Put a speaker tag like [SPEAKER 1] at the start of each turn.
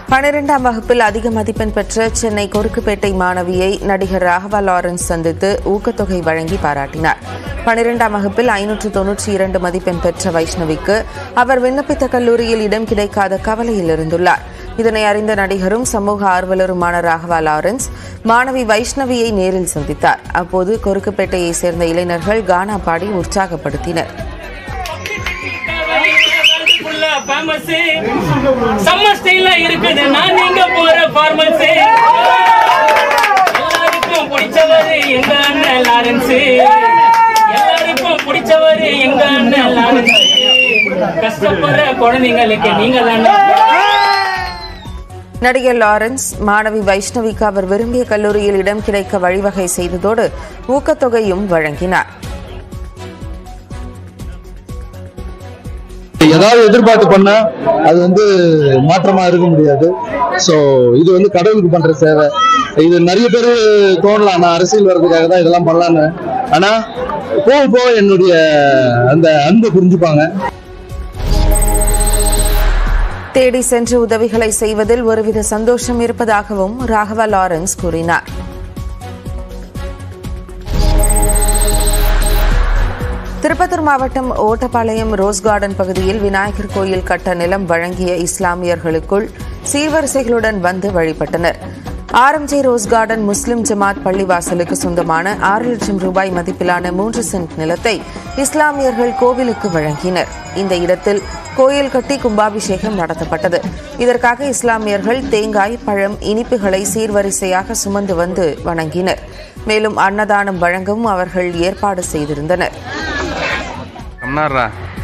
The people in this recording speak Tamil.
[SPEAKER 1] பனிரெண்டாம் வகுப்பில் அதிக மதிப்பெண் பெற்ற சென்னை கொருக்குப்பேட்டை மாணவியை நடிகர் ராகவா லாரன்ஸ் சந்தித்து ஊக்கத்தொகை வழங்கி பாராட்டினார் பனிரெண்டாம் வகுப்பில் ஐநூற்று தொன்னூற்றி இரண்டு மதிப்பெண் பெற்ற வைஷ்ணவிக்கு அவர் விண்ணப்பித்த கல்லூரியில் இடம் கிடைக்காத கவலையில் இருந்துள்ளார் இதனை அறிந்த நடிகரும் சமூக ஆர்வலருமான ராகவா லாரன்ஸ் மாணவி வைஷ்ணவியை நேரில் சந்தித்தார் அப்போது கொருக்குப்பேட்டையை சேர்ந்த இளைஞர்கள் கானா பாடி உற்சாகப்படுத்தினர்
[SPEAKER 2] ஃபுல்லா ஃபேமஸ் சம்மர் ஸ்டைல்ல இருக்குது நான் நீங்க போற ஃபார்மல்ஸ் எல்லாருக்கும் பிடிச்சவரு எங்க அண்ணன் லாரன்ஸ் எல்லாருக்கும் பிடிச்சவரு எங்க அண்ணன் லாரன்ஸ் கஷ்டப்படுற குழந்தைங்களுக்கு நீங்க
[SPEAKER 1] நடிகர் லாரன்ஸ் மாணவி வைஷ்ணவிக்கு அவர் விரும்பிய கல்லூரியில் இடம் கிடைக்க வழிவகை செய்ததோடு ஊக்கத்தொகையும் வழங்கினார்
[SPEAKER 3] ஏதாவது எதிர்பார்த்து பண்ணா அது வந்து மாற்றமா இருக்க முடியாது சோ இது வந்து கடவுளுக்கு பண்ற சேவை இது நிறைய பேர் தோணலாம் நான் அரசியல் வர்றதுக்காக தான் இதெல்லாம் பண்ணலான்னு ஆனா போக போக என்னுடைய அந்த அன்பை புரிஞ்சுப்பாங்க
[SPEAKER 1] தேடி சென்று உதவிகளை செய்வதில் ஒருவித சந்தோஷம் இருப்பதாகவும் ராகவா லாரன்ஸ் கூறினார் திருப்பத்தூர் மாவட்டம் ஓட்டப்பாளையம் ரோஸ் கார்டன் பகுதியில் விநாயகர் கோயில் கட்ட நிலம் வழங்கிய இஸ்லாமியர்களுக்குள் சீர்வரிசைகளுடன் வந்து வழிபட்டனர் ஆர்எம்ஜே ரோஸ் கார்டன் முஸ்லிம் ஜமாத் பள்ளிவாசலுக்கு சொந்தமான ஆறு லட்சம் ரூபாய் மதிப்பிலான மூன்று சென்ட் நிலத்தை இஸ்லாமியர்கள் கோவிலுக்கு வழங்கினர் இந்த இடத்தில் கோயில் கட்டி கும்பாபிஷேகம் நடத்தப்பட்டது இதற்காக இஸ்லாமியர்கள் தேங்காய் பழம் இனிப்புகளை சீர்வரிசையாக சுமந்து வந்து வணங்கினர் மேலும் அன்னதானம் வழங்கவும் அவர்கள் ஏற்பாடு செய்திருந்தனர்
[SPEAKER 4] கம்னாரா